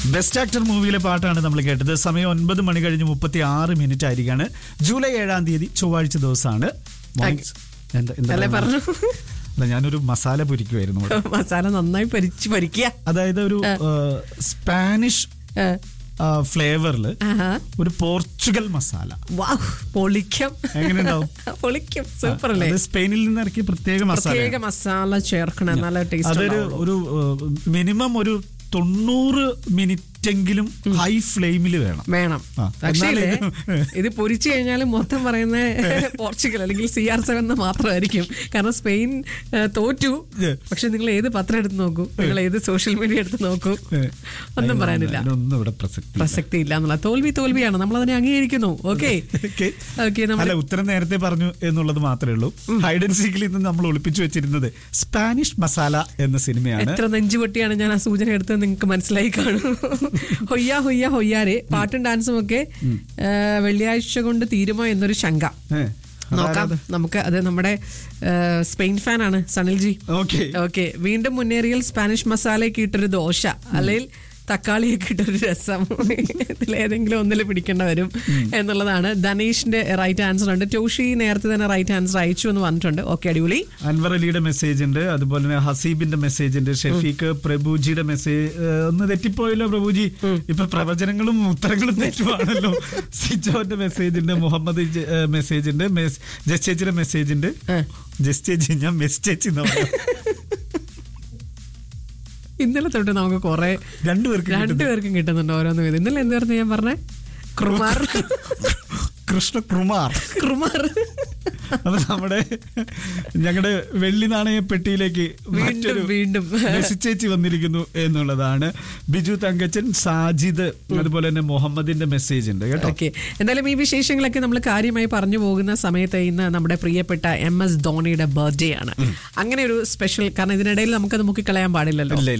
Best actor മൂവിയിലെ പാട്ടാണ് നമ്മൾ കേട്ടത് സമയം ഒൻപത് മണി കഴിഞ്ഞ് മുപ്പത്തി ആറ് മിനിറ്റ് ആയിരിക്കാണ് ജൂലൈ ഏഴാം തീയതി ചൊവ്വാഴ്ച ദിവസമാണ് Morning- എന്താ എന്താ അല്ലേ പറഞ്ഞു അല്ല ഞാനൊരു മസാല പൊരിക്കുമായിരുന്നു ഇവിടെ. മസാല നന്നായി പരിച്ച് പരിക്കുക അതായത് ഒരു സ്പാനിഷ് ഫ്ലേവറിൽ ആഹാ. ഒരു പോർച്ചുഗൽ മസാല വാവ്, പൊളിക്കാം എങ്ങനെയുണ്ടാവും? പൊളിക്കും സൂപ്പർ അല്ലേ അത് സ്പെയിനിൽ നിന്ന് ഇറക്കിയ പ്രത്യേക മസാല പ്രത്യേക മസാല ചേർക്കണം നല്ല ടേസ്റ്റ് അതൊരു ഒരു മിനിമം ഒരു തൊണ്ണൂറ് മിനിറ്റെങ്കിലും ഹൈ ഫ്ലെയിമിൽ വേണം വേണം ആ, പക്ഷേ എന്നാലേ ഇല്ലേ, ഇത് പൊരിച്ചു കഴിഞ്ഞാൽ മൊത്തം പറയുന്ന പോർച്ചുഗൽ അല്ലെങ്കിൽ സി ആർ സെവൻ മാത്രമായിരിക്കും കാരണം സ്പെയിൻ ഏ, തോറ്റു ഏ. പക്ഷെ നിങ്ങൾ ഏത് പത്രം എടുത്ത് നോക്കൂ നിങ്ങൾ ഏത് സോഷ്യൽ മീഡിയ എടുത്ത് നോക്കൂ ഒന്നും പറയാനില്ല അതിനൊന്നും ഇവിടെ പ്രസക്തി പ്രസക്തി ഇല്ല എന്നുള്ള തോൽവി തോൽവിയാണ് നമ്മൾ അതിനെ അംഗീകരിക്കുന്നു ഓക്കെ Okay. ഓക്കെ അല്ല നമ്മൾ ഉത്തരം നേരത്തെ പറഞ്ഞു എന്നുള്ളത് മാത്രമേ ഉള്ളൂ ഹൈഡ് ആൻഡ് സീക്കിൽ നിന്ന് നമ്മൾ ഒളിപ്പിച്ചു വെച്ചിരുന്നത് സ്പാനിഷ് മസാല എന്ന സിനിമയാണ് എത്ര നെഞ്ചുപൊട്ടിയാണ് ഞാൻ ആ സൂചന എടുത്തത് നിങ്ങൾക്ക് മനസ്സിലായി കാണും ഹൊയ്യ ഹൊയ്യ ഹൊയ്യാരെ പാട്ടും ഡാൻസും ഒക്കെ ഏ, വെള്ളിയാഴ്ച കൊണ്ട് തീരുമോ എന്നൊരു ശങ്ക ഏ, നോക്കാം അതാരത്? നമുക്ക് അത് നമ്മുടെ ഏ, സ്പെയിൻ ഫാൻ ആണ് സനിൽജി ഓക്കെ ഓക്കെ വീണ്ടും മുന്നേറിയൽ സ്പാനിഷ് മസാലയൊക്കെ ഇട്ടൊരു ദോശ അല്ലെങ്കിൽ തക്കാളിയൊക്കെ ഇട്ടൊരു രസം ഇതിലേതെങ്കിലും ഒന്നിൽ പിടിക്കേണ്ട വരും എന്നുള്ളതാണ് ധനേഷിന്റെ റൈറ്റ് ആൻസർ ഉണ്ട് ടോഷി നേരത്തെ തന്നെ റൈറ്റ് ആൻസർ അയച്ചു എന്ന് പറഞ്ഞിട്ടുണ്ട് ഓക്കെ അടിപൊളി അൻവർ അലിയുടെ മെസ്സേജ് ഉണ്ട് അതുപോലെ തന്നെ ഹസീബിന്റെ മെസ്സേജ് ഉണ്ട് ഷെഫീഖ് പ്രഭുജിയുടെ മെസ്സേജ് ഒന്ന് തെറ്റിപ്പോയല്ലോ പ്രഭുജി ഇപ്പൊ പ്രവചനങ്ങളും ഉത്തരങ്ങളും തെറ്റുവാണല്ലോ സിജോന്റെ മെസ്സേജ് ഉണ്ട് മുഹമ്മദ് മെസ്സേജ് ഉണ്ട് മെസ്- ജസ് ചേച്ചിയുടെ മെസ്സേജ് ഉണ്ട് ആ. ജസ് ചേച്ചി ഞാൻ മെസ് ചേച്ചി എന്ന് പറയാം. ഇന്നലെ തൊട്ട് നമുക്ക് കുറെ രണ്ടുപേർക്ക് രണ്ടുപേർക്കും കിട്ടുന്നുണ്ട് ഓരോന്ന് വീതം ഇന്നലെ എന്തായിരുന്നു ഞാൻ പറഞ്ഞേ കൃമാർ കൃഷ്ണ കുമാർ കൃമാർ അത് നമ്മുടെ ഞങ്ങളുടെ വെള്ളി നാണയ പെട്ടിയിലേക്ക് വീണ്ടും, മറ്റൊരു വീണ്ടും. മെസ്സി ചേച്ചി വന്നിരിക്കുന്നു എന്നുള്ളതാണ് ബിജു തങ്കച്ചൻ സാജിദ് അതുപോലെ തന്നെ മുഹമ്മദിന്റെ മെസ്സേജ് ഉണ്ട് കേട്ടോ ഓക്കെ എന്തായാലും ഈ വിശേഷങ്ങളൊക്കെ നമ്മൾ കാര്യമായി പറഞ്ഞു പോകുന്ന സമയത്ത് ഇന്ന് നമ്മുടെ പ്രിയപ്പെട്ട എം എസ് ധോണിയുടെ ബർത്ത്ഡേ ആണ് അങ്ങനെ ഒരു സ്പെഷ്യൽ കാരണം ഇതിനിടയിൽ നമുക്കത് മുക്കിക്കളയാൻ പാടില്ലല്ലോ ഇല്ല